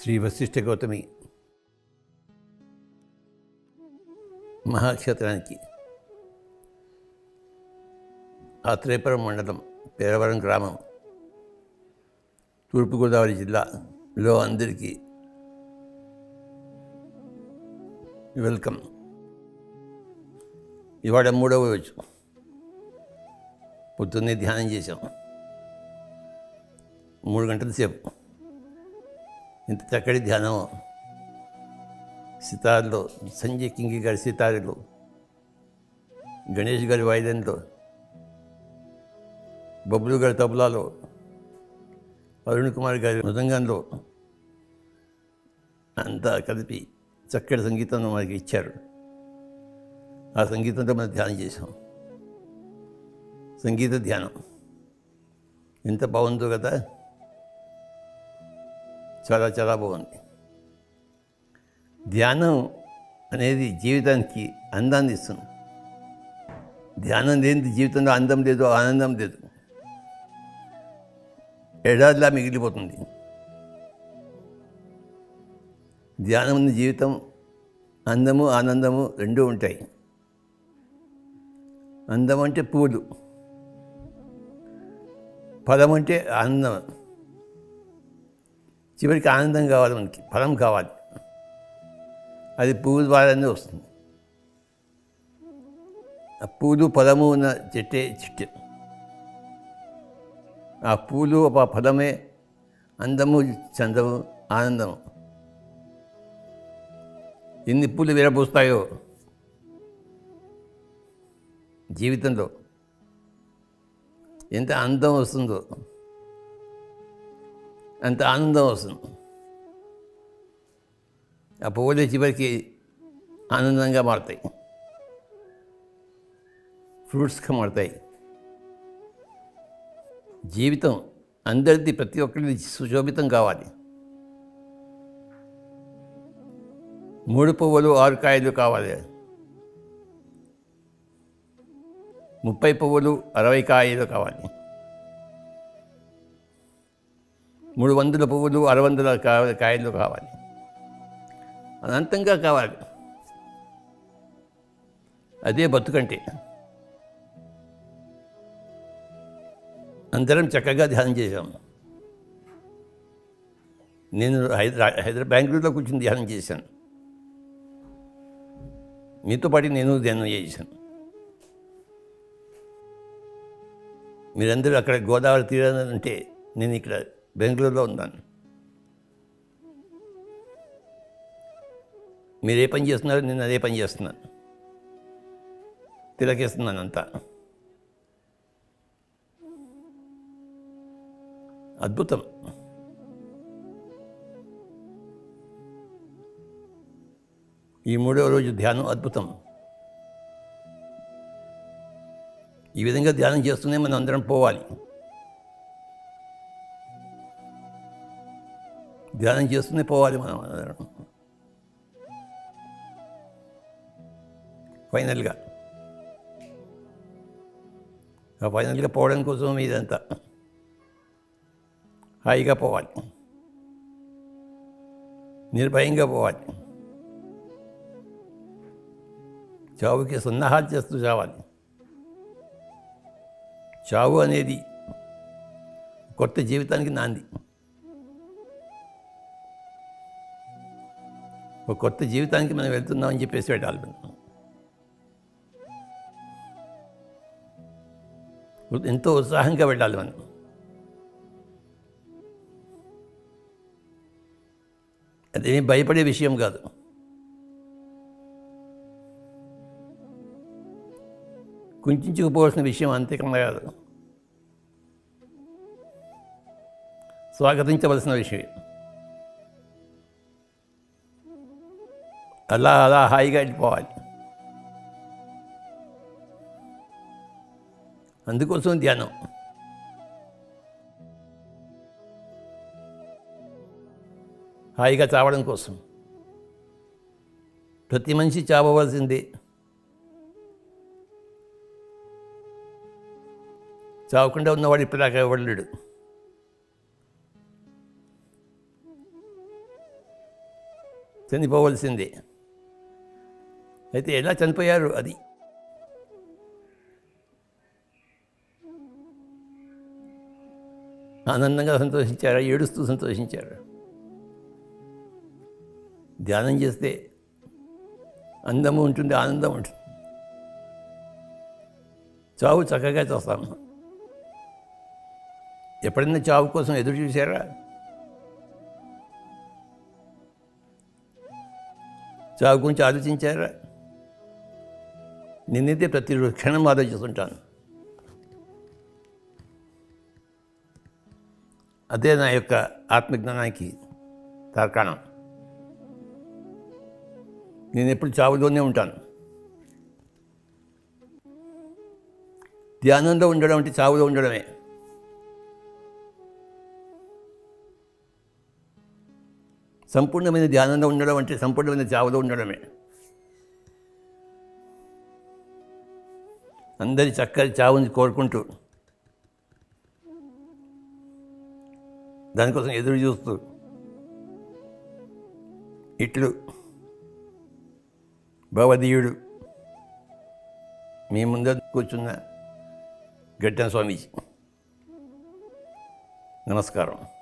శ్రీ వశిష్ఠ గౌతమి మహాక్షేత్రానికి ఆత్రేయపురం మండలం పేరవరం గ్రామం తూర్పుగోదావరి జిల్లాలో అందరికీ వెల్కమ్ ఇవాళ మూడవ రోజు పొద్దున్నే ధ్యానం చేశాం మూడు గంటల సేపు ఇంత చక్కటి ధ్యానం సితార్లో సంజయ్ కింగి గారి సితారులో గణేష్ గారి వాయిదంలో బబ్లు గారి తబలాలో అరుణ్ కుమార్ గారి మృదంగంలో అంతా కలిపి చక్కటి సంగీతం మనకి ఇచ్చారు ఆ సంగీతంతో మనం ధ్యానం చేసాం సంగీత ధ్యానం ఎంత బాగుందో కదా చాలా చాలా బాగుంది ధ్యానం అనేది జీవితానికి అందాన్ని ఇస్తుంది ధ్యానం లేని జీవితంలో అందం లేదు ఆనందం లేదు ఎడాదిలా మిగిలిపోతుంది ధ్యానం ఉన్న జీవితం అందము ఆనందము రెండూ ఉంటాయి అందం అంటే పూలు పదం అంటే ఆనందం చివరికి ఆనందం కావాలి మనకి ఫలం కావాలి అది పువ్వు ద్వారానే వస్తుంది ఆ పూలు ఫలము ఉన్న చెట్టే చెట్టు ఆ పూలు ఆ ఫలమే అందము చందము ఆనందము ఎన్ని పూలు విరబూస్తాయో జీవితంలో ఎంత అందం వస్తుందో అంత ఆనందం వస్తుంది ఆ పువ్వులే చివరికి ఆనందంగా మారుతాయి ఫ్రూట్స్గా మారుతాయి జీవితం అందరిది ప్రతి ఒక్కరిది సుశోభితం కావాలి మూడు పువ్వులు ఆరు కాయలు కావాలి ముప్పై పువ్వులు అరవై కాయలు కావాలి మూడు వందల పువ్వులు అర వందల కా- కాయలు కావాలి అనంతంగా కావాలి అదే బతుకంటే అందరం చక్కగా ధ్యానం చేశాం నేను హైదరా హైదరాబాద్ బెంగళూరులో కూర్చొని ధ్యానం చేశాను మీతో పాటు నేను ధ్యానం చేశాను మీరందరూ అక్కడ గోదావరి తీరాన అంటే నేను ఇక్కడ బెంగళూరులో ఉన్నాను మీరు ఏ పని చేస్తున్నారు నేను అదే పని చేస్తున్నాను తిలకేస్తున్నాను అంతా అద్భుతం ఈ మూడవ రోజు ధ్యానం అద్భుతం ఈ విధంగా ధ్యానం చేస్తూనే మనం అందరం పోవాలి ధ్యానం చేస్తూనే పోవాలి మనం అందరం ఫైనల్గా ఆ ఫైనల్గా పోవడం కోసం ఇదంతా హాయిగా పోవాలి నిర్భయంగా పోవాలి చావుకి సన్నాహాలు చేస్తూ చావాలి చావు అనేది కొత్త జీవితానికి నాంది ఒక కొత్త జీవితానికి మనం వెళ్తున్నామని చెప్పేసి పెట్టాలి మనం ఎంతో ఉత్సాహంగా వెళ్ళాలి మనం అదేమీ భయపడే విషయం కాదు కుంచుకుపోవాల్సిన విషయం అంతేకన్నా కాదు స్వాగతించవలసిన విషయం అలా అలా హాయిగా వెళ్ళిపోవాలి అందుకోసం ధ్యానం హాయిగా చావడం కోసం ప్రతి మనిషి చావవలసిందే చావకుండా ఉన్నవాడు ఇప్పటిదాకా ఇవ్వలేడు చనిపోవలసిందే అయితే ఎలా చనిపోయారు అది ఆనందంగా సంతోషించారా ఏడుస్తూ సంతోషించారు ధ్యానం చేస్తే అందము ఉంటుంది ఆనందం ఉంటుంది చావు చక్కగా చేస్తాము ఎప్పుడైనా చావు కోసం ఎదురు చూసారా చావు గురించి ఆలోచించారా నేనైతే ప్రతిరోజు క్షణం ఆలోచిస్తుంటాను అదే నా యొక్క ఆత్మజ్ఞానానికి తార్కాణం నేను ఎప్పుడు చావులోనే ఉంటాను ధ్యానంలో ఉండడం అంటే చావులో ఉండడమే సంపూర్ణమైన ధ్యానంలో ఉండడం అంటే సంపూర్ణమైన చావులో ఉండడమే అందరి చక్కని చావుని కోరుకుంటూ దానికోసం ఎదురు చూస్తూ ఇట్లు భవదీయుడు మీ ముందర కూర్చున్న గట్టన స్వామీజీ నమస్కారం